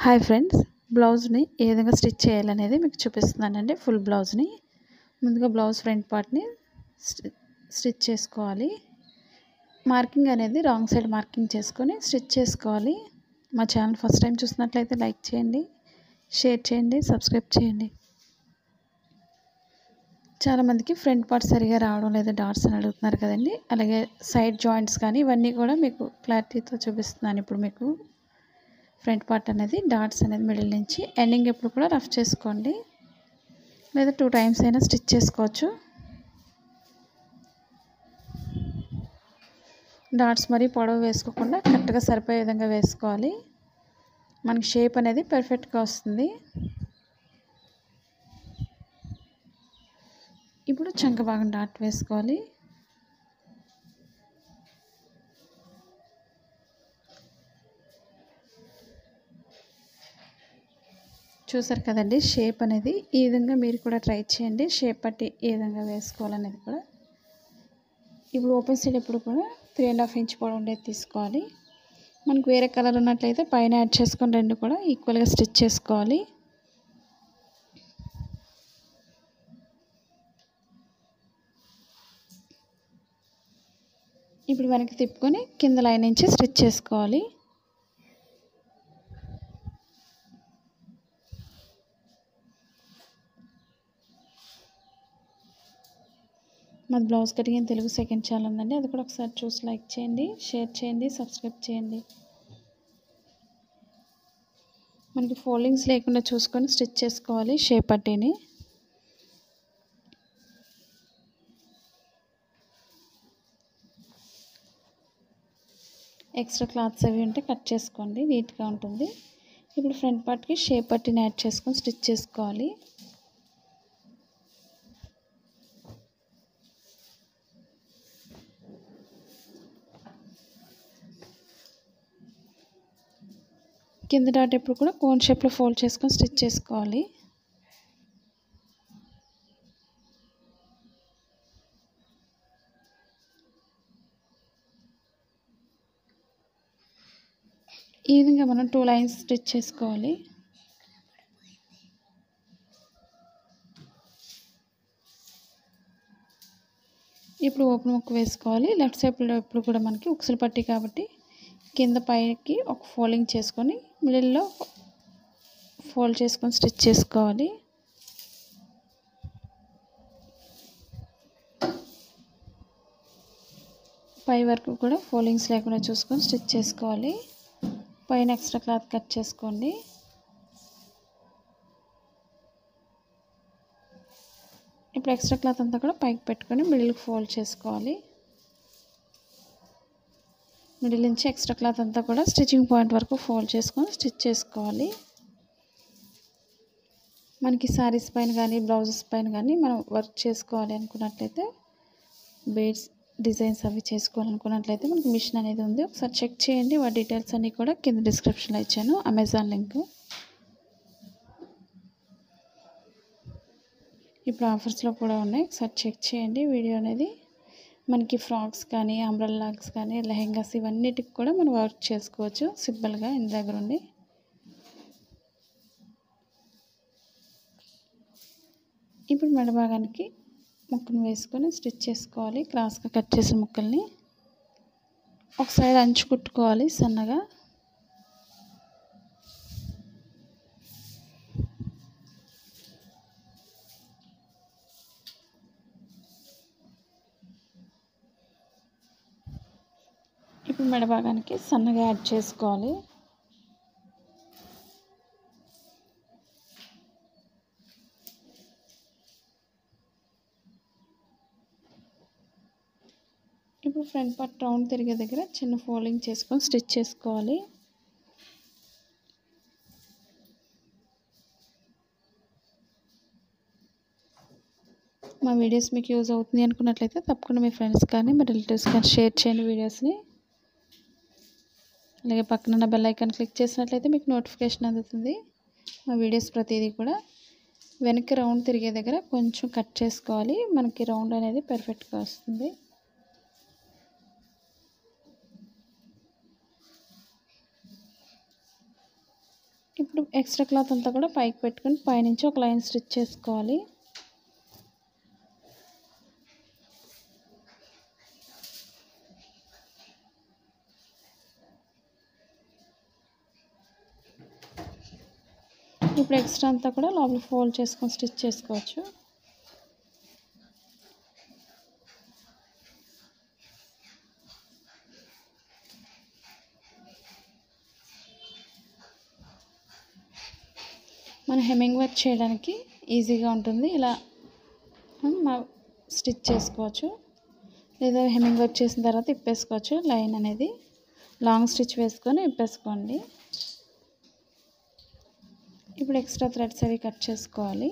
hi friends బ్లౌజ్ని ఏ విధంగా stitch చేయాలనేది మీకు చూపిస్తున్నానండి ఫుల్ బ్లౌజ్ని ముందుగా బ్లౌజ్ ఫ్రంట్ పార్ట్ని స్టిచ్ చేసుకోవాలి మార్కింగ్ అనేది రాంగ్ సైడ్ మార్కింగ్ చేసుకొని స్టిచ్ చేసుకోవాలి మా ఛానల్ ఫస్ట్ టైం చూసినట్లయితే లైక్ చేయండి షేర్ చేయండి సబ్స్క్రైబ్ చేయండి చాలామందికి ఫ్రంట్ పార్ట్ సరిగా రావడం లేదా డాట్స్ అని అడుగుతున్నారు కదండి అలాగే సైడ్ జాయింట్స్ కానీ ఇవన్నీ కూడా మీకు క్లారిటీతో చూపిస్తున్నాను ఇప్పుడు మీకు ఫ్రంట్ పార్ట్ అనేది డాట్స్ అనేది మిడిల్ నుంచి ఎండింగ్ ఎప్పుడు కూడా రఫ్ చేసుకోండి లేదా టూ టైమ్స్ అయినా స్టిచ్ చేసుకోవచ్చు డాట్స్ మరీ పొడవు వేసుకోకుండా కరెక్ట్గా సరిపోయే విధంగా వేసుకోవాలి మనకి షేప్ అనేది పర్ఫెక్ట్గా వస్తుంది ఇప్పుడు చంక భాగం డాట్ వేసుకోవాలి చూసారు కదండి షేప్ అనేది ఈ విధంగా మీరు కూడా ట్రై చేయండి షేప్ పట్టి ఏ విధంగా వేసుకోవాలనేది కూడా ఇప్పుడు ఓపెన్ సైడ్ ఎప్పుడు కూడా త్రీ అండ్ హాఫ్ ఇంచ్ పొడవు ఉండేది తీసుకోవాలి మనకు వేరే కలర్ ఉన్నట్లయితే పైన యాడ్ చేసుకొని రెండు కూడా ఈక్వల్గా స్టిచ్ చేసుకోవాలి ఇప్పుడు వెనక్కి తిప్పుకొని కింద లైన్ నుంచి స్టిచ్ చేసుకోవాలి మాది blouse cutting Telugu second channel ఉందండి అది కూడా ఒకసారి చూసి లైక్ చేయండి షేర్ చేయండి సబ్స్క్రైబ్ చేయండి మనకి ఫోల్డింగ్స్ లేకుండా చూసుకొని స్టిచ్ చేసుకోవాలి షేప్ పట్టీని ఎక్స్ట్రా క్లాత్స్ అవి ఉంటే కట్ చేసుకోండి నీట్గా ఉంటుంది ఇప్పుడు ఫ్రంట్ పార్ట్కి షేప్ పట్టిని యాడ్ చేసుకొని స్టిచ్ చేసుకోవాలి కింద డాట్ ఎప్పుడు కూడా కోన్ షేప్లో ఫోల్డ్ చేసుకొని స్టిచ్ చేసుకోవాలి ఈ విధంగా మనం టూ లైన్స్ స్టిచ్ చేసుకోవాలి ఇప్పుడు ఓపెన్ ముక్క వేసుకోవాలి లెఫ్ట్ సైడ్లో ఎప్పుడు కూడా మనకి ఉక్సులు పట్టి కాబట్టి కింద పైకి ఒక ఫోల్డింగ్ చేసుకొని మిడిల్లో ఫోల్డ్ చేసుకొని స్టిచ్ చేసుకోవాలి పై వరకు కూడా ఫోల్డింగ్స్ లేకుండా చూసుకొని స్టిచ్ చేసుకోవాలి పైన ఎక్స్ట్రా క్లాత్ కట్ చేసుకోండి ఇప్పుడు ఎక్స్ట్రా క్లాత్ అంతా కూడా పైకి పెట్టుకొని మిడిల్కి ఫోల్డ్ చేసుకోవాలి మిడిల్ నుంచి ఎక్స్ట్రా క్లాత్ అంతా కూడా స్టిచ్చింగ్ పాయింట్ వరకు ఫోల్డ్ చేసుకొని స్టిచ్ చేసుకోవాలి మనకి శారీస్ పైన కానీ బ్లౌజెస్ పైన కానీ మనం వర్క్ చేసుకోవాలి అనుకున్నట్లయితే బేడ్స్ డిజైన్స్ అవి చేసుకోవాలనుకున్నట్లయితే మనకి మిషన్ అనేది ఉంది ఒకసారి చెక్ చేయండి వాటి డీటెయిల్స్ అన్నీ కూడా కింద డిస్క్రిప్షన్లో ఇచ్చాను అమెజాన్ లింక్ ఇప్పుడు ఆఫర్స్లో కూడా ఉన్నాయి ఒకసారి చెక్ చేయండి వీడియో అనేది మనకి ఫ్రాక్స్ కానీ అంబ్రల్లాగ్స్ కానీ లెహెంగాస్ ఇవన్నిటికి కూడా మనం వర్క్ చేసుకోవచ్చు సింపుల్గా ఇంటి దగ్గర ఉండి ఇప్పుడు మెడ భాగానికి ముక్కను వేసుకొని స్టిచ్ చేసుకోవాలి క్రాస్గా కట్ చేసిన ముక్కల్ని ఒక సైడ్ అంచు కుట్టుకోవాలి సన్నగా ఇప్పుడు మెడ భాగానికి సన్నగా యాడ్ చేసుకోవాలి ఇప్పుడు ఫ్రంట్ పార్ట్ రౌండ్ తిరిగే దగ్గర చిన్న ఫోల్డింగ్ చేసుకొని స్టిచ్ చేసుకోవాలి మా వీడియోస్ మీకు యూజ్ అవుతుంది అనుకున్నట్లయితే తప్పకుండా మీ ఫ్రెండ్స్ కానీ మీ రిలేటివ్స్ కానీ షేర్ చేయండి వీడియోస్ని అలాగే పక్కన బెల్ ఐకాన్ క్లిక్ చేసినట్లయితే మీకు నోటిఫికేషన్ అందుతుంది మా వీడియోస్ ప్రతిదీ కూడా వెనక్కి రౌండ్ తిరిగే దగ్గర కొంచెం కట్ చేసుకోవాలి మనకి రౌండ్ అనేది పర్ఫెక్ట్గా వస్తుంది ఇప్పుడు ఎక్స్ట్రా క్లాత్ అంతా కూడా పైకి పెట్టుకొని పైనుంచి ఒక లైన్ స్టిచ్ చేసుకోవాలి ఇప్పుడు ఎక్స్ట్రా అంతా కూడా లోపల ఫోల్డ్ చేసుకొని స్టిచ్ చేసుకోవచ్చు మన హెమ్మింగ్ వర్క్ చేయడానికి ఈజీగా ఉంటుంది ఇలా స్టిచ్ చేసుకోవచ్చు లేదా హెమ్మింగ్ వర్క్ చేసిన తర్వాత ఇప్పేసుకోవచ్చు లైన్ అనేది లాంగ్ స్టిచ్ వేసుకొని ఇప్పేసుకోండి ఇప్పుడు ఎక్స్ట్రా థ్రెడ్స్ అవి కట్ చేసుకోవాలి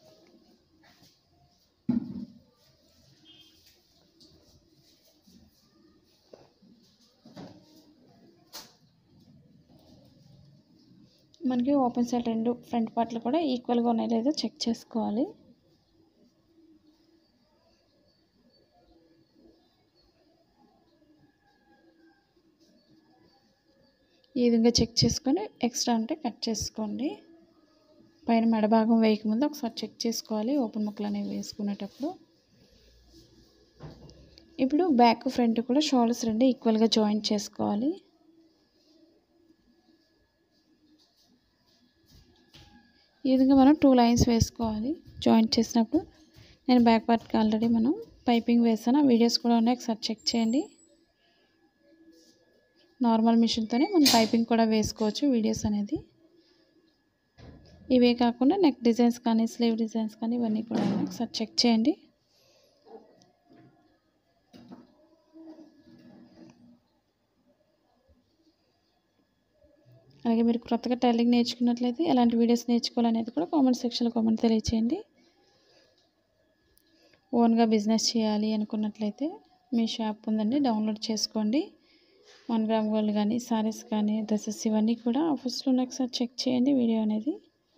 మనకి ఓపెన్ సైడ్ రెండు ఫ్రంట్ పార్ట్లు కూడా ఈక్వల్గా ఉన్నాయో లేదో చెక్ చేసుకోవాలి ఈ విధంగా చెక్ చేసుకొని ఎక్స్ట్రా ఉంటే కట్ చేసుకోండి పైన మెడ భాగం వేయకముందు ఒకసారి చెక్ చేసుకోవాలి ఓపెన్ ముక్కలు అనేవి వేసుకునేటప్పుడు ఇప్పుడు బ్యాక్ ఫ్రంట్ కూడా షోల్డర్స్ రెండు ఈక్వల్గా జాయింట్ చేసుకోవాలి ఈ విధంగా మనం టూ లైన్స్ వేసుకోవాలి జాయింట్ చేసినప్పుడు నేను బ్యాక్ పార్ట్కి ఆల్రెడీ మనం పైపింగ్ వేసాను ఆ వీడియోస్ కూడా ఉన్నాయి ఒకసారి చెక్ చేయండి నార్మల్ మిషన్తోనే మనం పైపింగ్ కూడా వేసుకోవచ్చు వీడియోస్ అనేది ఇవే కాకుండా నెక్ డిజైన్స్ కానీ స్లీవ్ డిజైన్స్ కానీ ఇవన్నీ కూడా ఉన్నాయి ఒకసారి చెక్ చేయండి అలాగే మీరు కొత్తగా టైలింగ్ నేర్చుకున్నట్లయితే ఎలాంటి వీడియోస్ నేర్చుకోవాలనేది కూడా కామెంట్ సెక్షన్లో కామెంట్ తెలియచేయండి ఓన్గా బిజినెస్ చేయాలి అనుకున్నట్లయితే మీ షాప్ ఉందండి డౌన్లోడ్ చేసుకోండి వన్ గ్రామ్ గోల్డ్ కానీ సారీస్ కానీ డ్రెస్సెస్ ఇవన్నీ కూడా ఆఫర్స్లో ఒకసారి చెక్ చేయండి వీడియో అనేది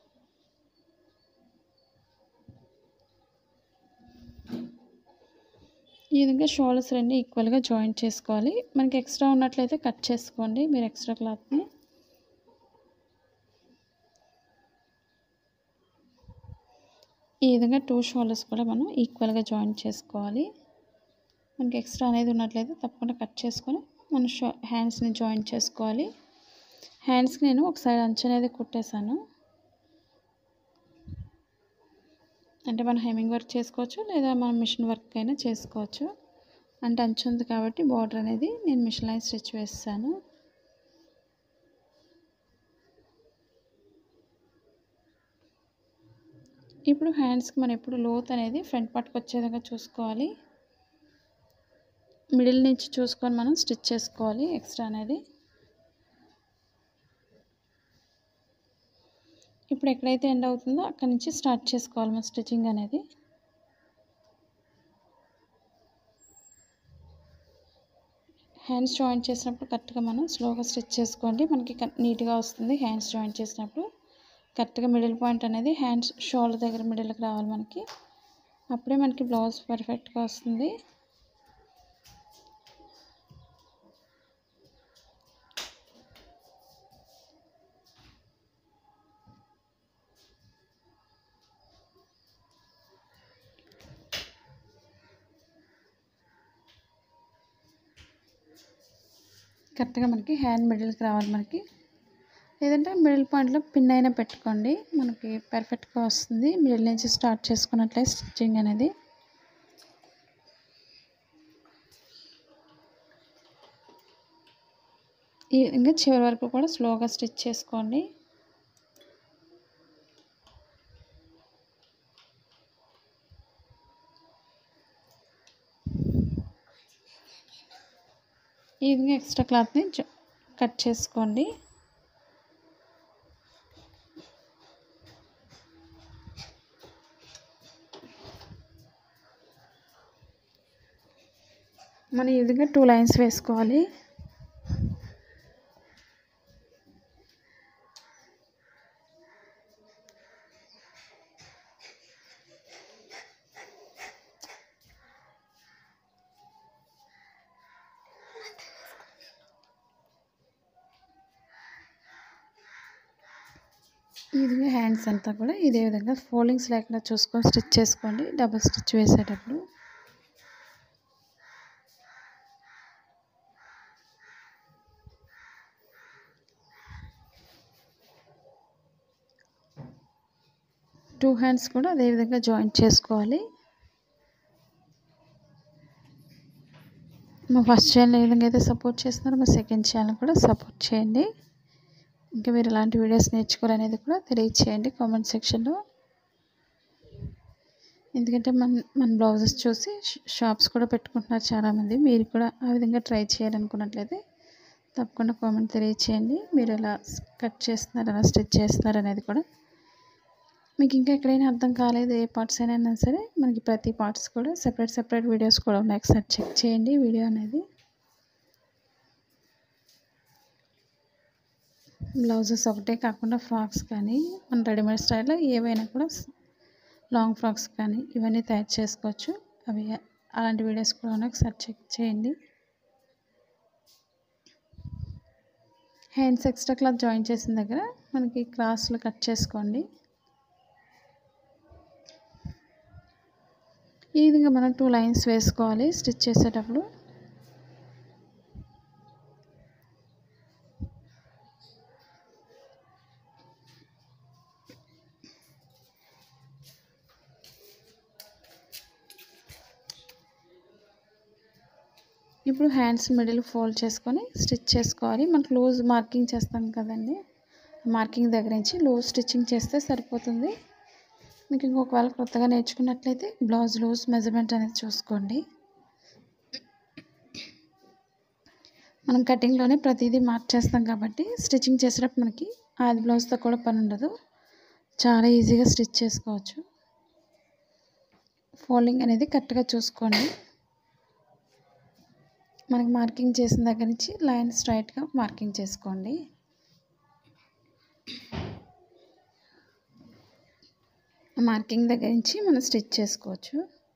ఈ విధంగా షోల్డర్స్ రెండు ఈక్వల్గా జాయింట్ చేసుకోవాలి మనకి ఎక్స్ట్రా ఉన్నట్లయితే కట్ చేసుకోండి మీరు ఎక్స్ట్రా క్లాత్ని ఈ విధంగా టూ షోల్డర్స్ కూడా మనం ఈక్వల్గా జాయింట్ చేసుకోవాలి మనకి ఎక్స్ట్రా అనేది ఉన్నట్లయితే తప్పకుండా కట్ చేసుకొని మన షో హ్యాండ్స్ని జాయింట్ చేసుకోవాలి హ్యాండ్స్కి నేను ఒక సైడ్ అంచు అనేది కుట్టేశాను అంటే మనం హెమింగ్ వర్క్ చేసుకోవచ్చు లేదా మనం మిషన్ వర్క్ అయినా చేసుకోవచ్చు అంటే అంచు ఉంది కాబట్టి బార్డర్ అనేది నేను మిషన్ లైన్ స్టిచ్ వేస్తాను ఇప్పుడు హ్యాండ్స్కి మనం ఎప్పుడు లోత్ అనేది ఫ్రంట్ పార్ట్కి వచ్చే విధంగా చూసుకోవాలి మిడిల్ నుంచి చూసుకొని మనం స్టిచ్ చేసుకోవాలి ఎక్స్ట్రా అనేది ఇప్పుడు ఎక్కడైతే ఎండ్ అవుతుందో అక్కడి నుంచి స్టార్ట్ చేసుకోవాలి మన స్టిచ్చింగ్ అనేది హ్యాండ్స్ జాయింట్ చేసినప్పుడు కరెక్ట్గా మనం స్లోగా స్టిచ్ చేసుకోండి మనకి నీట్గా వస్తుంది హ్యాండ్స్ జాయింట్ చేసినప్పుడు కరెక్ట్గా మిడిల్ పాయింట్ అనేది హ్యాండ్స్ షోల్డర్ దగ్గర మిడిల్కి రావాలి మనకి అప్పుడే మనకి బ్లౌజ్ పర్ఫెక్ట్గా వస్తుంది కరెక్ట్గా మనకి హ్యాండ్ మిడిల్కి రావాలి మనకి లేదంటే మిడిల్ పాయింట్లో పిన్ అయినా పెట్టుకోండి మనకి పర్ఫెక్ట్గా వస్తుంది మిడిల్ నుంచి స్టార్ట్ చేసుకున్నట్లయితే స్టిచ్చింగ్ అనేది ఈ విధంగా చివరి వరకు కూడా స్లోగా స్టిచ్ చేసుకోండి ఈ విధంగా ఎక్స్ట్రా క్లాత్ని కట్ చేసుకోండి మనం ఈ విధంగా టూ లైన్స్ వేసుకోవాలి ఈ విధంగా హ్యాండ్స్ అంతా కూడా ఇదే విధంగా ఫోల్డింగ్స్ లేకుండా చూసుకొని స్టిచ్ చేసుకోండి డబుల్ స్టిచ్ వేసేటప్పుడు టూ హ్యాండ్స్ కూడా అదే విధంగా జాయింట్ చేసుకోవాలి మా ఫస్ట్ ఛానల్ ఏ విధంగా అయితే సపోర్ట్ చేస్తున్నారో మా సెకండ్ ఛానల్ కూడా సపోర్ట్ చేయండి ఇంకా మీరు ఎలాంటి వీడియోస్ నేర్చుకోవాలనేది కూడా తెలియచేయండి కామెంట్ సెక్షన్లో ఎందుకంటే మన మన బ్లౌజెస్ చూసి షాప్స్ కూడా పెట్టుకుంటున్నారు చాలామంది మీరు కూడా ఆ విధంగా ట్రై చేయాలనుకున్నట్లయితే తప్పకుండా కామెంట్ తెలియచేయండి మీరు ఎలా కట్ చేస్తున్నారు ఎలా స్టిచ్ చేస్తున్నారు అనేది కూడా మీకు ఇంకా ఎక్కడైనా అర్థం కాలేదు ఏ పార్ట్స్ అయినా సరే మనకి ప్రతి పార్ట్స్ కూడా సెపరేట్ సెపరేట్ వీడియోస్ కూడా ఉన్నాయి ఒకసారి చెక్ చేయండి వీడియో అనేది బ్లౌజెస్ ఒకటే కాకుండా ఫ్రాక్స్ కానీ మన రెడీమేడ్ స్టైల్లో ఏవైనా కూడా లాంగ్ ఫ్రాక్స్ కానీ ఇవన్నీ తయారు చేసుకోవచ్చు అవి అలాంటి వీడియోస్ కూడా ఉన్నాయి ఒకసారి చెక్ చేయండి హ్యాండ్స్ ఎక్స్ట్రా క్లాత్ జాయిన్ చేసిన దగ్గర మనకి క్రాస్లు కట్ చేసుకోండి ఈ విధంగా మనం టూ లైన్స్ వేసుకోవాలి స్టిచ్ చేసేటప్పుడు ఇప్పుడు హ్యాండ్స్ మిడిల్ ఫోల్డ్ చేసుకొని స్టిచ్ చేసుకోవాలి మనకు లూజ్ మార్కింగ్ చేస్తాం కదండి మార్కింగ్ దగ్గర నుంచి లూజ్ స్టిచ్చింగ్ చేస్తే సరిపోతుంది మీకు ఇంకొకవేళ కొత్తగా నేర్చుకున్నట్లయితే బ్లౌజ్ లూజ్ మెజర్మెంట్ అనేది చూసుకోండి మనం కటింగ్లోనే ప్రతిదీ మార్క్ చేస్తాం కాబట్టి స్టిచ్చింగ్ చేసేటప్పుడు మనకి ఆది బ్లౌజ్తో కూడా పని ఉండదు చాలా ఈజీగా స్టిచ్ చేసుకోవచ్చు ఫోల్డింగ్ అనేది కరెక్ట్గా చూసుకోండి మనకి మార్కింగ్ చేసిన దగ్గర నుంచి లైన్ స్ట్రైట్గా మార్కింగ్ చేసుకోండి మార్కింగ్ దగ్గర నుంచి మనం స్టిచ్ చేసుకోవచ్చు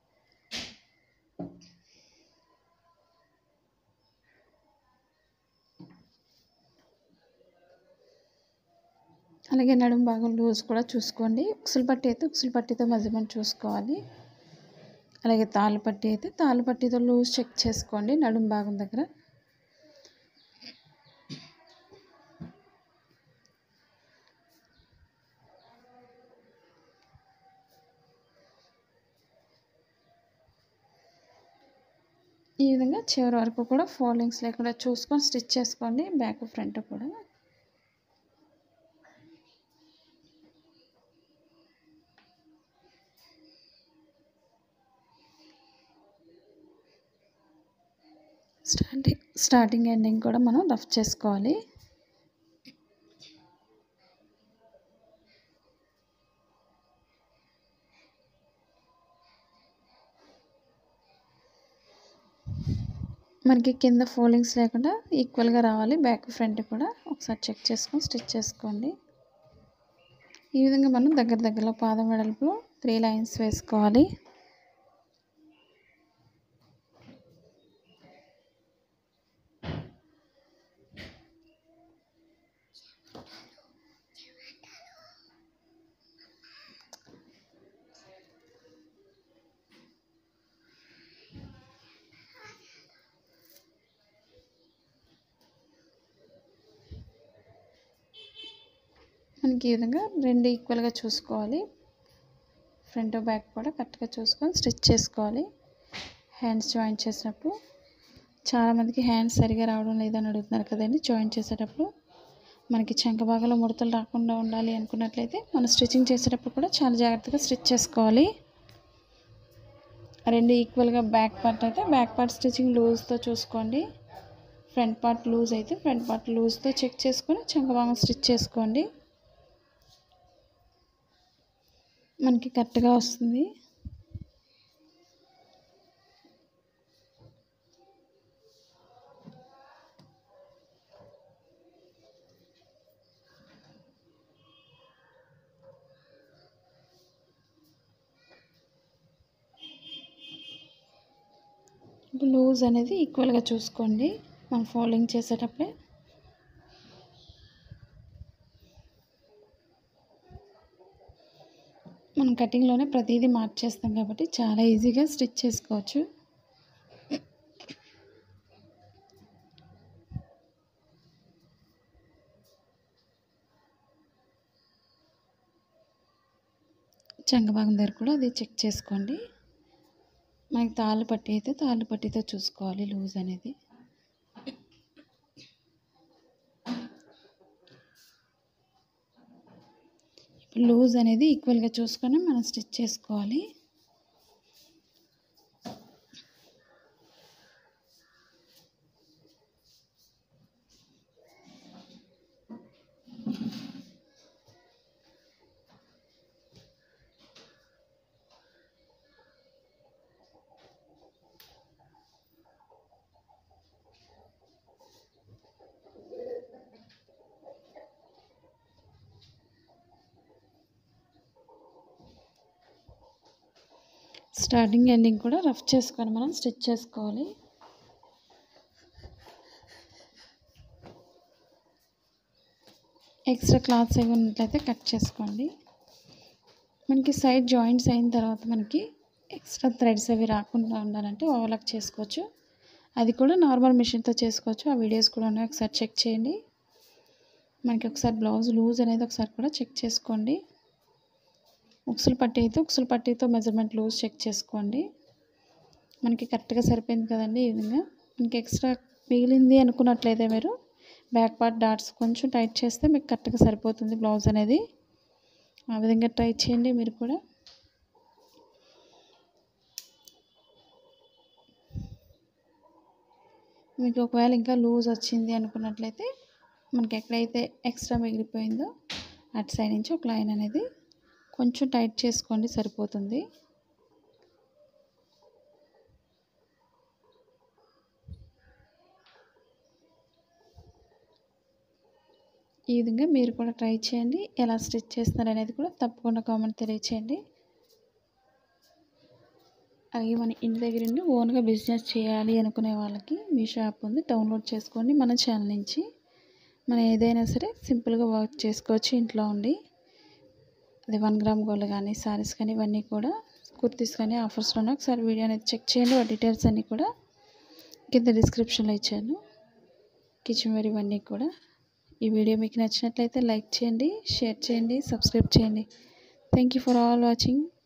అలాగే నడుము భాగం లూజ్ కూడా చూసుకోండి ఉక్సులు పట్టి అయితే ఉక్సులు పట్టితో మెజర్మెంట్ చూసుకోవాలి అలాగే తాళ్ళు పట్టి అయితే తాళ్ళు పట్టితో లూజ్ చెక్ చేసుకోండి నడుము భాగం దగ్గర ఈ విధంగా చివరి వరకు కూడా ఫోల్డింగ్స్ లేకుండా చూసుకొని స్టిచ్ చేసుకోండి బ్యాక్ ఫ్రంట్ కూడా స్టార్టింగ్ స్టార్టింగ్ ఎండింగ్ కూడా మనం రఫ్ చేసుకోవాలి మనకి కింద ఫోల్డింగ్స్ లేకుండా ఈక్వల్గా రావాలి బ్యాక్ ఫ్రంట్ కూడా ఒకసారి చెక్ చేసుకొని స్టిచ్ చేసుకోండి ఈ విధంగా మనం దగ్గర దగ్గరలో పాదం వెడల్పులో త్రీ లైన్స్ వేసుకోవాలి మనకి ఈ విధంగా రెండు ఈక్వల్గా చూసుకోవాలి ఫ్రంట్ బ్యాక్ కూడా కరెక్ట్గా చూసుకొని స్టిచ్ చేసుకోవాలి హ్యాండ్స్ జాయిన్ చేసినప్పుడు చాలామందికి హ్యాండ్స్ సరిగా రావడం లేదని అడుగుతున్నారు కదండి జాయిన్ చేసేటప్పుడు మనకి చంక భాగంలో ముడతలు రాకుండా ఉండాలి అనుకున్నట్లయితే మనం స్టిచ్చింగ్ చేసేటప్పుడు కూడా చాలా జాగ్రత్తగా స్టిచ్ చేసుకోవాలి రెండు ఈక్వల్గా బ్యాక్ పార్ట్ అయితే బ్యాక్ పార్ట్ స్టిచ్చింగ్ లూజ్తో చూసుకోండి ఫ్రంట్ పార్ట్ లూజ్ అయితే ఫ్రంట్ పార్ట్ లూజ్తో చెక్ చేసుకొని చంక భాగం స్టిచ్ చేసుకోండి మనకి కరెక్ట్గా వస్తుంది లూజ్ అనేది ఈక్వల్గా చూసుకోండి మనం ఫోల్డింగ్ చేసేటప్పుడే మనం కటింగ్లోనే ప్రతిదీ మార్చేస్తాం కాబట్టి చాలా ఈజీగా స్టిచ్ చేసుకోవచ్చు చంగభాగం దగ్గర కూడా అది చెక్ చేసుకోండి మనకి తాళ్ళు పట్టి అయితే తాళ్ళు పట్టితో చూసుకోవాలి లూజ్ అనేది ఇప్పుడు లూజ్ అనేది ఈక్వల్గా చూసుకొని మనం స్టిచ్ చేసుకోవాలి స్టార్టింగ్ ఎండింగ్ కూడా రఫ్ చేసుకొని మనం స్టిచ్ చేసుకోవాలి ఎక్స్ట్రా క్లాత్స్ ఏమి ఉన్నట్లయితే కట్ చేసుకోండి మనకి సైడ్ జాయింట్స్ అయిన తర్వాత మనకి ఎక్స్ట్రా థ్రెడ్స్ అవి రాకుండా ఉండాలంటే ఓవర్లాక్ చేసుకోవచ్చు అది కూడా నార్మల్ మిషన్తో చేసుకోవచ్చు ఆ వీడియోస్ కూడా ఉన్నాయి ఒకసారి చెక్ చేయండి మనకి ఒకసారి బ్లౌజ్ లూజ్ అనేది ఒకసారి కూడా చెక్ చేసుకోండి ఉక్సులు పట్టి అయితే ఉక్సులు పట్టితో మెజర్మెంట్ లూజ్ చెక్ చేసుకోండి మనకి కరెక్ట్గా సరిపోయింది కదండి ఈ విధంగా మనకి ఎక్స్ట్రా మిగిలింది అనుకున్నట్లయితే మీరు బ్యాక్ పార్ట్ డాట్స్ కొంచెం టైట్ చేస్తే మీకు కరెక్ట్గా సరిపోతుంది బ్లౌజ్ అనేది ఆ విధంగా ట్రై చేయండి మీరు కూడా మీకు ఒకవేళ ఇంకా లూజ్ వచ్చింది అనుకున్నట్లయితే మనకి ఎక్కడైతే ఎక్స్ట్రా మిగిలిపోయిందో అటు సైడ్ నుంచి ఒక లైన్ అనేది కొంచెం టైట్ చేసుకోండి సరిపోతుంది ఈ విధంగా మీరు కూడా ట్రై చేయండి ఎలా స్టిచ్ చేస్తున్నారు అనేది కూడా తప్పకుండా కామెంట్ తెలియచేయండి అలాగే మన ఇంటి దగ్గర నుండి ఓన్గా బిజినెస్ చేయాలి అనుకునే వాళ్ళకి మీ షాప్ ఉంది డౌన్లోడ్ చేసుకోండి మన ఛానల్ నుంచి మనం ఏదైనా సరే సింపుల్గా వర్క్ చేసుకోవచ్చు ఇంట్లో ఉండి అది వన్ గ్రామ్ గోల్డ్ కానీ సారీస్ కానీ ఇవన్నీ కూడా కుర్తీస్ కానీ ఆఫర్స్లోనే ఒకసారి వీడియో అనేది చెక్ చేయండి వాటి డీటెయిల్స్ అన్నీ కూడా కింద డిస్క్రిప్షన్లో ఇచ్చాను కిచెన్ వేర్ ఇవన్నీ కూడా ఈ వీడియో మీకు నచ్చినట్లయితే లైక్ చేయండి షేర్ చేయండి సబ్స్క్రైబ్ చేయండి thank you for all watching